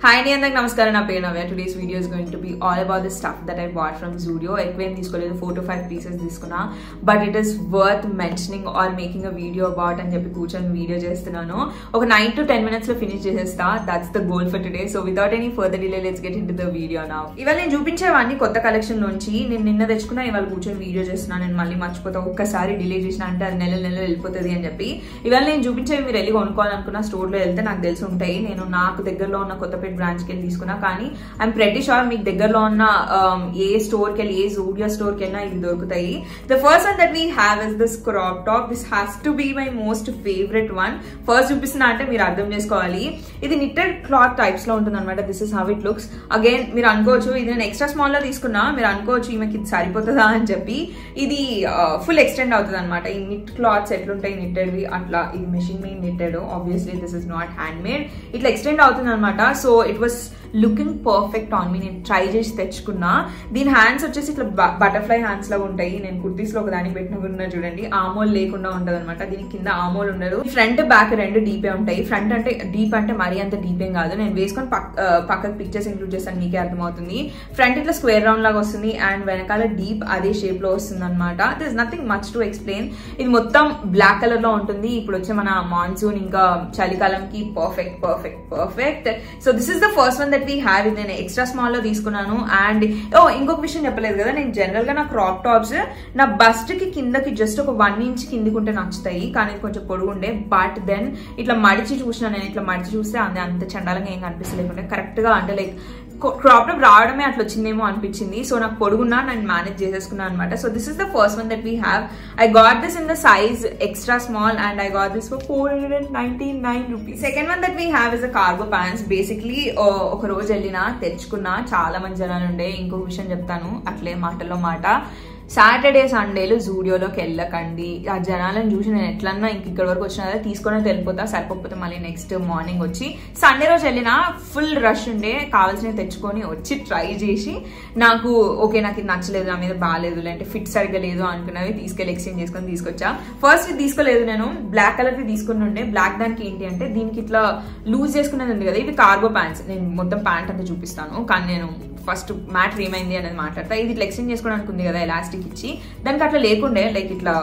hi అండి అందరికి నమస్కారం నా పేరు Navya today's video is going to be all about the stuff that I bought from Zudio ఎక్కువ ఏం తీసుకోలేదు ఫోర్ టు ఫైవ్ పీసెస్ తీసుకున్నా but it is worth mentioning or making a video about అని చెప్పి కూర్చొని వీడియో చేస్తున్నాను ఒక నైన్ టు టెన్ మినిట్స్ లో ఫినిష్ చేసేస్తా that's the goal for today so without any further delay let's get into the video నా ఇవాళ నేను చూపించేవాడిని కొత్త కలెక్షన్ నుంచి నేను నిన్న తెచ్చుకున్నా ఇవాళ కూర్చొని వీడియో చేస్తున్నాను నేను మళ్ళీ మర్చిపోతా ఒక్కసారి డిలే చేసిన అంటే అది నెల నెల వెళ్ళిపోతుంది అని చెప్పి ఇవాళ నేను చూపించేవి మీరు వెళ్ళి కొనుక్కోవాలనుకున్న స్టోర్ లో వెళ్తే నాకు తెలిసి ఉంటాయి నేను నాకు దగ్గరలో ఉన్న కొత్తపేట బ్రాంచ్కి వెళ్ళి తీసుకున్నా కానీ ఐఎమ్ ప్రెటీ షూర్ మీకు దగ్గరలో ఉన్న um, ఏ స్టోర్కి వెళ్ళి ఏ జూడియో స్టోర్కి వెళ్ళినా ఇవి దొరుకుతాయి the first one that we have is this crop top this has to be my most favourite one first చూపిస్తున్నా అంటే మీరు అర్థం చేసుకోవాలి ఇది నిట్టెడ్ క్లాత్ టైప్స్ లో ఉంటుంది అనమాట this is how it looks again మీరు అనుకోవచ్చు ఇది నేను ఎక్స్ట్రా స్మాల్ లో తీసుకున్నా మీరు అనుకోవచ్చు ఈమెకి ఇది సరిపోతుందా అని చెప్పి ఇది ఫుల్ ఎక్స్టెండ్ అవుతుంది అనమాట ఈ నిట్ క్లాత్స్ ఎట్లుంటాయి నిట్టెడ్వి అట్లా ఇది machine made knitted obviously this is not hand made ఇట్లా ఎక్స్టెండ్ అవుతుంది అనమాట so it was looking perfect on me నేను ట్రై చేసి తెచ్చుకున్నా దీని హ్యాండ్స్ వచ్చేసి ఇట్లా బటర్ఫ్లై హ్యాండ్స్ లాగా ఉంటాయి నేను కుర్తీస్ లో ఒక దానికి పెట్టిన చూడండి ఆమోల్ లేకుండా ఉంటది అనమాట దీని కింద ఆమోల్ ఉండదు ఫ్రంట్ బ్యాక్ రెండు డీపే ఉంటాయి ఫ్రంట్ అంటే డీప్ అంటే మరీ అంత డీప్ ఏం కాదు నేను వేసుకొని పక్క పక్కకు పిక్చర్స్ ఇంక్లూడ్ చేస్తాను మీకే అర్థమవుతుంది ఫ్రంట్ ఇట్లా స్క్వేర్ రౌండ్ లాగా వస్తుంది అండ్ వెనకాల డీప్ అదే షేప్ లో వస్తుంది అనమాట this nothing much to explain ఇది మొత్తం బ్లాక్ కలర్ లో ఉంటుంది ఇప్పుడు వచ్చే మన మాన్సూన్ ఇంకా చలికాలంకి perfect perfect perfect so this is the first one that we have ఇది నేను ఎక్స్ట్రా స్మాల్ లో తీసుకున్నాను అండ్ ఓ ఇంకొక విషయం చెప్పలేదు కదా నేను జనరల్ గా నా క్రాప్ టాప్స్ నా బస్ట్ కి కిందకి జస్ట్ ఒక వన్ ఇంచ్ కిందికి ఉంటే నచ్చుతాయి కానీ ఇది కొంచెం పొడుగుండే బట్ దెన్ ఇట్లా మడిచి చూసిన నేను ఇట్లా మడిచి చూస్తే అంత అంత చండాలంగా ఏం కనిపిస్తలేకుంటే కరెక్ట్ గా అంటే లైక్ క్రాప్ టాప్ రావడమే అట్లా వచ్చిందేమో అనిపించింది సో నాకు పొడుగున్నా నేను మేనేజ్ చేసేసుకున్నాను అనమాట so this is the first one that we have I got this in the size extra small and I got this for four hundred and ninety nine rupees second one that we have is a cargo pants basically ఒక రోజు వెళ్ళినా తెచ్చుకున్నా చాలా మంది జనాలు ఉండే ఇంకొక విషయం చెప్తాను అట్లే మాటల్లో మాట సాటర్డే సండేలు జూడియోలోకి వెళ్ళకండి ఆ జనాలను చూసి నేను ఎట్లన్నా ఇంక ఇక్కడ వరకు వచ్చినా కదా తీసుకొని వెళ్ళిపోతా సరిపోతే మళ్ళీ నెక్స్ట్ మార్నింగ్ వచ్చి సండే రోజు వెళ్ళినా ఫుల్ రష్ ఉండే కావాల్సినవి తెచ్చుకొని వచ్చి ట్రై చేసి నాకు ఓకే నాకు ఇది నచ్చలేదు నా మీద బాగాలేదు లేదంటే ఫిట్ సరిగ్గా లేదు అనుకున్నవి తీసుకెళ్ళి ఎక్స్చేంజ్ చేసుకొని తీసుకొచ్చా ఫస్ట్ ఇది తీసుకోలేదు నేను బ్లాక్ కలర్ ది తీసుకుని ఉండే బ్లాక్ దానికి ఏంటి అంటే దీనికి ఇట్లా లూజ్ చేసుకునేది ఉంది కదా ఇది కార్గో ప్యాంట్స్ నేను మొత్తం ప్యాంట్ అంతా చూపిస్తాను కానీ నేను ఫస్ట్ మ్యాటర్ ఏమైంది అనేది మాట్లాడతా ఇది ఇట్లా ఎక్స్చేంజ్ చేసుకోవడానికి ఉంది కదా ఎలాస్టిక్ ఇచ్చి దానికి అట్లా లేకుండే లైక్ ఇట్లా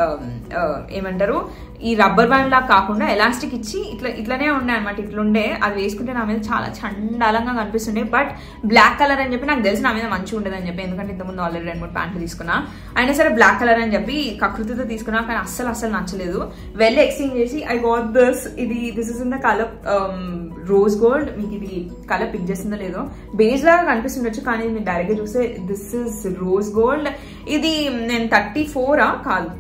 ఏమంటారు ఈ రబ్బర్ బ్యాండ్ లాగా కాకుండా ఎలాస్టిక్ ఇచ్చి ఇట్లా ఇట్లానే ఉండే అనమాట ఇట్లుండే అది వేసుకుంటే నా మీద చాలా చండాలంగా కనిపిస్తుండే బట్ బ్లాక్ కలర్ అని చెప్పి నాకు తెలిసి నా మీద మంచిగా ఉండదు అని చెప్పి ఎందుకంటే ఇంతకుముందు ఆల్రెడీ రెండు మూడు ప్యాంట్లు తీసుకున్నా అయినా సరే బ్లాక్ కలర్ అని చెప్పి కకృతితో తీసుకున్నా కానీ అస్సలు అస్సలు నచ్చలేదు వెళ్ళి ఎక్స్చేంజ్ చేసి ఐ గాట్ దిస్ ఇది this is in the colour rose gold మీకు ఇది కలర్ పిక్ చేసిందో లేదో బేస్ లాగా కనిపిస్తుండొచ్చు కానీ మీరు డైరెక్ట్గా చూస్తే దిస్ ఇస్ రోజ్ గోల్డ్ ఇది నేను థర్టీ ఫోరా కాదు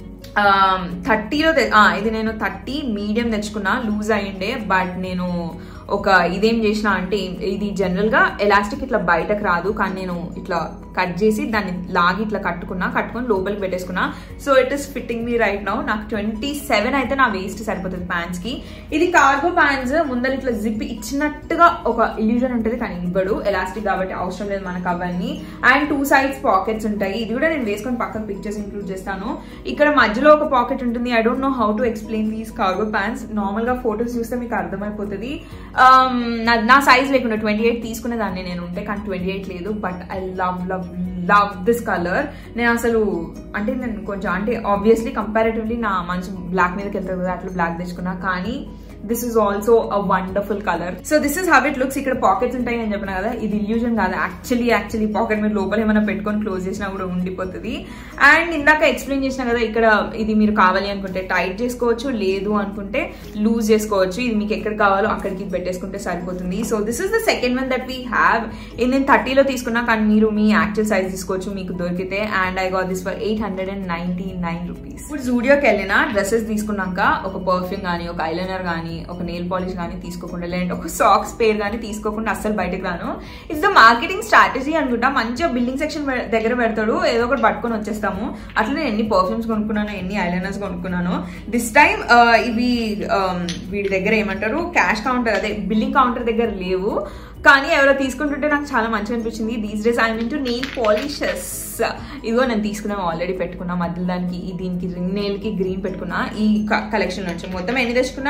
థర్టీలో ఇది నేను థర్టీ మీడియం తెచ్చుకున్నా లూజ్ అయ్యిండే బట్ నేను ఒక ఇదేం చేసిన అంటే ఇది జనరల్ గా ఎలాస్టిక్ ఇట్లా బయటకు రాదు కానీ నేను ఇట్లా కట్ చేసి దాన్ని లాగి ఇట్లా కట్టుకున్నా కట్టుకొని లోపలికి పెట్టేసుకున్నా so it is fitting me right now నాకు ట్వంటీ సెవెన్ అయితే నా వేస్ట్ సరిపోతుంది ప్యాంట్స్ కి ఇది కార్గో ప్యాంట్స్ ముందర ఇట్లా జిప్ ఇచ్చినట్టుగా ఒక ఇల్యూజన్ ఉంటుంది కానీ ఇవ్వడు ఎలాస్టిక్ కాబట్టి అవసరం లేదు మనకు అవన్నీ అండ్ టూ సైడ్స్ పాకెట్స్ ఉంటాయి ఇది కూడా నేను వేసుకొని పక్కన పిక్చర్స్ ఇంక్లూడ్ చేస్తాను ఇక్కడ మధ్యలో ఒక పాకెట్ ఉంటుంది I don't know how to explain these cargo pants normal గా ఫొటోస్ చూస్తే మీకు అర్థమైపోతుంది నా సైజ్ లేకుండా ట్వంటీ ఎయిట్ తీసుకునేదాన్ని నేను ఉంటే కానీ ట్వంటీ ఎయిట్ లేదు but I love love love this colour నేను అసలు అంటే నేను కొంచెం అంటే ఆబ్వియస్లీ కంపారేటివ్లీ నా మనసు బ్లాక్ మీదకి వెళ్తుంది కదా అట్లా బ్లాక్ తెచ్చుకున్నా కానీ this is also a wonderful colour so this is how it looks ఇక్కడ పాకెట్స్ ఉంటాయి అని చెప్పిన కదా ఇది ఇల్యూజన్ కాదు యాక్చువల్లీ యాక్చువల్లీ పాకెట్ మీరు లోపల ఏమైనా పెట్టుకొని క్లోజ్ చేసినా కూడా ఉండిపోతుంది అండ్ ఇందాక ఎక్స్ప్లెయిన్ చేసిన కదా ఇక్కడ ఇది మీరు కావాలి అనుకుంటే టైట్ చేసుకోవచ్చు లేదు అనుకుంటే లూజ్ చేసుకోవచ్చు ఇది మీకు ఎక్కడ కావాలో అక్కడికి పెట్టేసుకుంటే సరిపోతుంది so this is the second one that we have ఇది నేను థర్టీలో తీసుకున్నా కానీ మీరు మీ యాక్చువల్ సైజ్ తీసుకోవచ్చు మీకు దొరికితే and I got this for eight hundred and ninety nine rupees ఇప్పుడు జూడియోకి వెళ్ళిన డ్రెస్సెస్ తీసుకున్నాక ఒక పర్ఫ్యూమ్ కానీ ఒక ఐలైనర్ కానీ ఒక నెయిల్ పాలిష్ కానీ తీసుకోకుండా లేదంటే ఒక సాక్స్ పేర్ కానీ తీసుకోకుండా అస్సలు బయటకు రాను ఇట్స్ ద మార్కెటింగ్ స్ట్రాటజీ అనుకుంటా మంచిగా బిల్డింగ్ సెక్షన్ దగ్గర పెడతాడు ఏదో ఒకటి పట్టుకొని వచ్చేస్తాము అట్లా నేను ఎన్ని పర్ఫ్యూమ్స్ కొనుక్కున్నాను ఎన్ని ఐలైనర్స్ కొనుక్కున్నాను దిస్ టైం ఇవి వీడి దగ్గర ఏమంటారు క్యాష్ కౌంటర్ అదే బిల్లింగ్ కౌంటర్ దగ్గర లేవు కానీ ఎవరో తీసుకుంటుంటే నాకు చాలా మంచిగా అనిపించింది these days I mean two nail polishes ఇదిగో నేను తీసుకున్నాను ఆల్రెడీ పెట్టుకున్నా మధ్యలో దానికి ఈ దీనికి రింగ్ నెయిల్ కి గ్రీన్ పెట్టుకున్నా ఈ కలెక్షన్ నుంచి మొత్తం ఎన్ని తెచ్చుకున్నా మా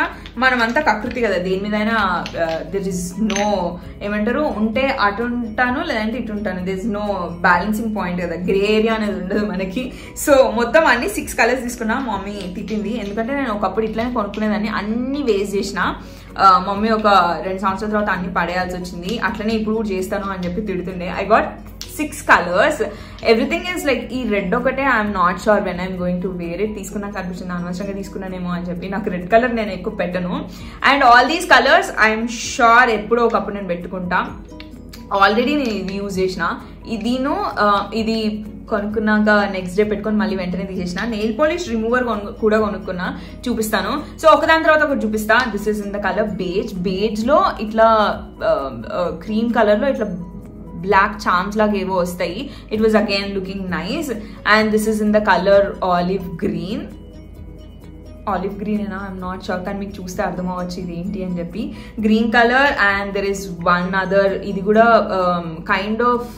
మనం అంతా కకృతి కదా దేని మీదైనా దిర్ ఇస్ నో ఏమంటారు ఉంటే అటు ఉంటాను లేదంటే ఇటు ఉంటాను there is no balancing point కదా గ్రే ఏరియా అనేది ఉండదు మనకి సో మొత్తం అన్ని సిక్స్ కలర్స్ తీసుకున్నా మమ్మీ తిట్టింది ఎందుకంటే నేను ఒకప్పుడు ఇట్లానే కొనుక్కునేదాన్ని అన్ని వేస్ట్ చేసిన ఆ, మమ్మీ ఒక రెండు సంవత్సరాల తర్వాత అన్ని పడేయాల్సి వచ్చింది అట్లనే ఇప్పుడు కూడా చేస్తాను అని చెప్పి తిడుతుండే I got six colours everything is like ఈ రెడ్ ఒకటే I'm not sure when I'm going to wear it తీసుకున్నాక అనిపించింది అనవసరంగా తీసుకున్నానేమో అని చెప్పి నాకు రెడ్ కలర్ నేను ఎక్కువ పెట్టను and all these colours I'm sure ఎప్పుడో ఒకప్పుడు నేను పెట్టుకుంటా ఆల్రెడీ నేను ఇది యూజ్ చేసిన ఇదిను ఆ, ఇది కొనుక్కున్నాక నెక్స్ట్ డే పెట్టుకొని మళ్ళీ వెంటనే తీసేసిన నెయిల్ పాలిష్ రిమూవర్ కూడా కొనుక్కున్నా చూపిస్తాను సో ఒకదాని తర్వాత ఒకటి చూపిస్తా this is in the colour beige beige లో ఇట్లా క్రీమ్ కలర్ లో ఇట్లా బ్లాక్ చామ్స్ లాగా ఏవో వస్తాయి it was again looking nice and this is in the colour olive green olive green అయినా ఐఎమ్ నాట్ షూర్ కానీ మీకు చూస్తే అర్థం అవ్వచ్చు ఇది ఏంటి అని చెప్పి green colour and there is one other ఇది కూడా కైండ్ ఆఫ్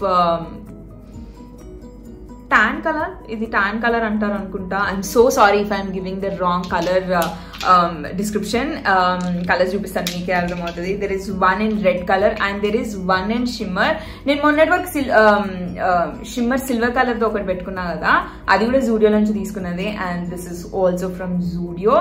టాన్ కలర్ ఇది టాన్ కలర్ అంటారు అనుకుంటా I'm so sorry if I'm giving the wrong colour description colour చూపిస్తాను మీకే అర్థమవుతుంది there is one in red colour and there is one in shimmer నేను మొన్నటి వరకు సిల్ షిమ్మర్ సిల్వర్ కలర్ తో ఒకటి పెట్టుకున్నా కదా అది కూడా జూడియో నుంచి తీసుకున్నది and this is also from Zudio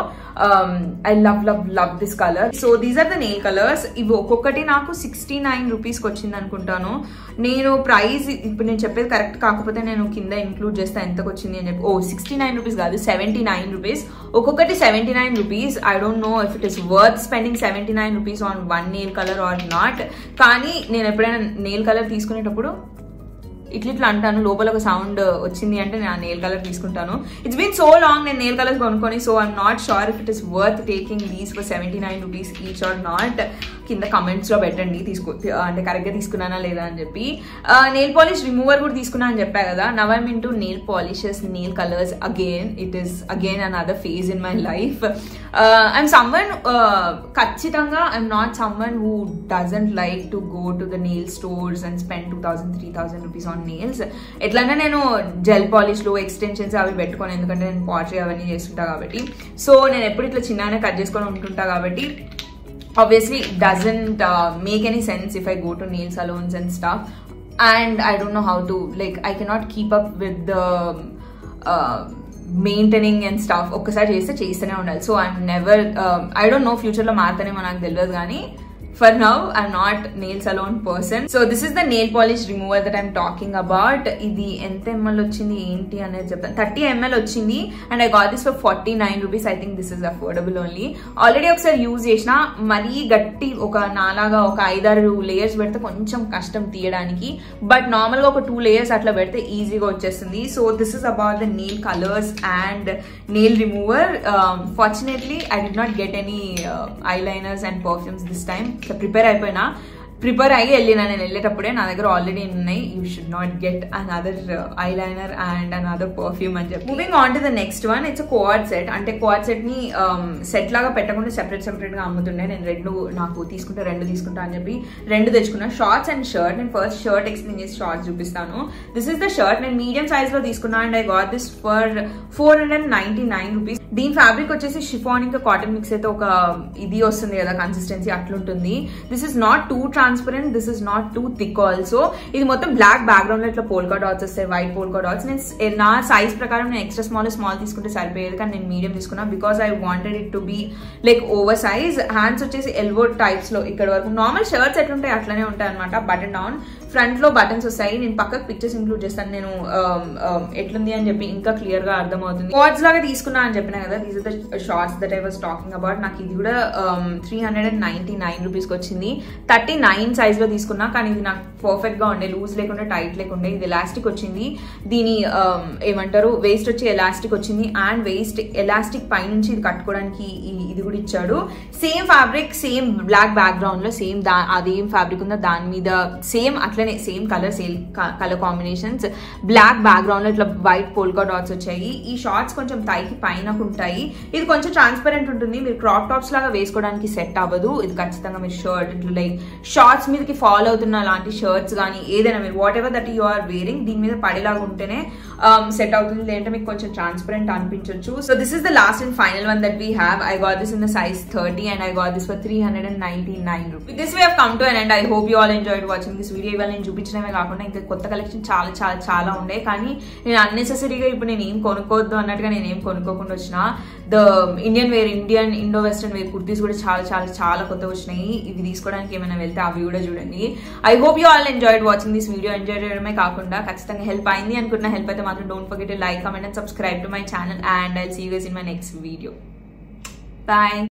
I love love love this colour so these are the nail colours ఇవి ఒక్కొక్కటి నాకు సిక్స్టీ నైన్ రూపీస్కి వచ్చింది అనుకుంటాను నేను ప్రైస్ ఇప్పుడు నేను చెప్పేది కరెక్ట్ కాకపోతే నేను కింద ఇంక్లూడ్ చేస్తే ఎంతకు వచ్చింది అని చెప్పి ఓ సిక్స్టీ నైన్ రూపీస్ కాదు సెవెంటీ నైన్ రూపీస్ ఒక్కొక్కటి seventy nine rupees I don't know if it is worth spending seventy nine rupees on one nail colour or not కానీ నేను ఎప్పుడైనా నెయిల్ కలర్ తీసుకునేటప్పుడు ఇట్లా ఇట్లా అంటాను లోపల ఒక సౌండ్ వచ్చింది అంటే నేను ఆ నెయిల్ కలర్ తీసుకుంటాను ఇట్స్ బీన్ సో లాంగ్ నేను నెయిల్ కలర్స్ కొనుక్కొని so I'm not sure if it is worth taking these for seventy nine rupees each or not కింద కమెంట్స్ లో పెట్టండి తీసుకో అంటే కరెక్ట్ గా తీసుకున్నానా లేదా అని చెప్పి నెయిల్ పాలిష్ రిమూవర్ కూడా తీసుకున్నా అని చెప్పా కదా now I'm into nail polishes nail colours again it is again another phase in my life I'm someone ఖచ్చితంగా I'm not someone who doesn't like to go to the nail stores and spend two thousand three thousand rupees on nails ఎట్లన్నా నేను gel పాలిష్లు extensions అవి పెట్టుకోను ఎందుకంటే నేను pottery అవన్నీ చేస్తుంటా కాబట్టి సో నేను ఎప్పుడు ఇట్లా చిన్నగానే కట్ చేసుకొని ఉంటుంటా కాబట్టి obviously it doesn't uh, make any sense if I go to nail salons and stuff and I don't know how to like I cannot keep up with the uh, maintaining and stuff ఒక్కసారి చేస్తే చేస్తూనే ఉండాలి so I'm never I don't know ఫ్యూచర్లో మారుతానేమో నాకు తెలియదు కానీ for now I'm not nails alone person so this is the nail polish remover that I'm talking about ఇది ఎంత ఎంఎల్ వచ్చింది ఏంటి అనేది చెప్తాను థర్టీ ఎంఎల్ వచ్చింది and I got this for forty nine rupees I think this is affordable only already ఒకసారి use చేసిన మరీ గట్టి ఒక నాలాగా ఒక ఐదారు లేయర్స్ పెడితే కొంచెం కష్టం తీయడానికి బట్ నార్మల్గా ఒక టూ లేయర్స్ అట్లా పెడితే ఈజీగా వచ్చేస్తుంది so this is about the nail colours and nail remover fortunately I did not get any eyeliners and perfumes this time prepare అయిపోయినా ప్రిపేర్ అయ్యి వెళ్ళినా నేను వెళ్ళేటప్పుడే నా దగ్గర ఆల్రెడీ ఉన్నాయి you should not get another eyeliner and another perfume అని చెప్పి moving on to the next one it's co-ord set అంటే కోఆడ్ సెట్ ని సెట్ లాగా పెట్టకుండా సెపరేట్ సెపరేట్ గా అమ్ముతుండే నేను రెండు నాకు తీసుకుంటే రెండు తీసుకుంటా అని చెప్పి రెండు తెచ్చుకున్నా షార్ట్స్ అండ్ షర్ట్ నేను ఫస్ట్ షర్ట్ ఎక్స్ప్లెయిన్ చేసి షార్ట్స్ చూపిస్తాను దిస్ ఇస్ ద షర్ట్ నేను మీడియం సైజ్ లో తీసుకున్నా and I got this for four hundred ninety nine rupees దీని ఫ్యాబ్రిక్ వచ్చేసి షిఫాన్ ఇంకా కాటన్ మిక్స్ అయితే ఒక ఇది వస్తుంది కదా కన్సిస్టెన్సీ అట్లుంటుంది this is not too transparent this is not too thick also ఇది మొత్తం బ్లాక్ బ్యాక్గ్రౌండ్ లో ఇట్లా పోల్కా డాట్స్ వస్తాయి వైట్ పోల్కా డాట్స్ నేను నా సైజ్ ప్రకారం నేను ఎక్స్ట్రా స్మాల్ స్మాల్ తీసుకుంటే సరిపోయేది కానీ నేను మీడియం తీసుకున్నా because I wanted it to be like oversize hands వచ్చేసి ఎల్బో టైప్స్ లో ఇక్కడ వరకు నార్మల్ షర్ట్స్ ఎట్లుంటాయి అట్లనే ఉంటాయి అనమాట బటన్ డౌన్ ఫ్రంట్ లో బటన్స్ వస్తాయి నేను పక్కకు పిక్చర్స్ ఇంక్లూడ్ చేస్తాను నేను ఎట్లుంది అని చెప్పి ఇంకా క్లియర్ గా అర్థమవుతుంది కోడ్స్ లాగా తీసుకున్నా అని చెప్పిన కదా these the shorts that I was talking about నాకు ఇది కూడా three hundred and ninety nine రూపీస్కి వచ్చింది థర్టీ నైన్ సైజ్ లో తీసుకున్నా కానీ ఇది నాకు పర్ఫెక్ట్ గా ఉండే లూజ్ లేకుండా టైట్ లేకుండా ఇది ఎలాస్టిక్ వచ్చింది దీని ఏమంటారు వేస్ట్ వచ్చి ఎలాస్టిక్ వచ్చింది అండ్ వేస్ట్ ఎలాస్టిక్ పైనుంచి ఇది కట్టుకోవడానికి ఇది కూడా ఇచ్చాడు same fabric same black background లో సేమ్ దా అదేం ఫ్యాబ్రిక్ ఉందో దాని మీద సేమ్ అట్లనే అట్లనే same colour same colour combinations black background లో ఇట్లా వైట్ పోల్కా డాట్స్ వచ్చాయి ఈ షార్ట్స్ కొంచెం థైకి పైన ఉంటాయి ఇది కొంచెం ట్రాన్స్పరెంట్ ఉంటుంది మీరు క్రాప్ టాప్స్ లాగా వేసుకోవడానికి సెట్ అవ్వదు ఇది ఖచ్చితంగా మీరు షర్ట్ ఇట్లా లైక్ షార్ట్స్ మీదకి ఫాలో అవుతున్న లాంటి షర్ట్స్ కానీ ఏదైనా మీరు whatever that you are wearing దీని మీద పడేలాగా ఉంటేనే సెట్ అవుతుంది లేదంటే మీకు కొంచెం ట్రాన్స్పరెంట్ అనిపించవచ్చు so this is the last and final one that we have I got this in the size thirty and I got this for three hundred and ninety nine rupees this we have come to and I hope you all enjoyed watching this video ఇవాళ నేను చూపించడమే కాకుండా ఇంకా కొత్త collection చాలా చాలా చాలా ఉండే కానీ నేను అన్నెసెసరీగా ఇప్పుడు నేను ఏం కొనుక్కోవద్దు అన్నట్టుగా నేను ఏం కొనుక్కోకుండా వచ్చిన the Indian wear Indian Indo western wear kurtis కూడా చాలా చాలా చాలా కొత్త వచ్చినాయి ఇవి తీసుకోవడానికి ఏమైనా వెళ్తే అవి కూడా చూడండి I hope you all enjoyed watching this video enjoy చేయడమే కాకుండా ఖచ్చితంగా హెల్ప్ అయింది అనుకున్న హెల్ప్ అయితే మాత్రం don't forget like comment and subscribe to my channel and I see you guys in my next video bye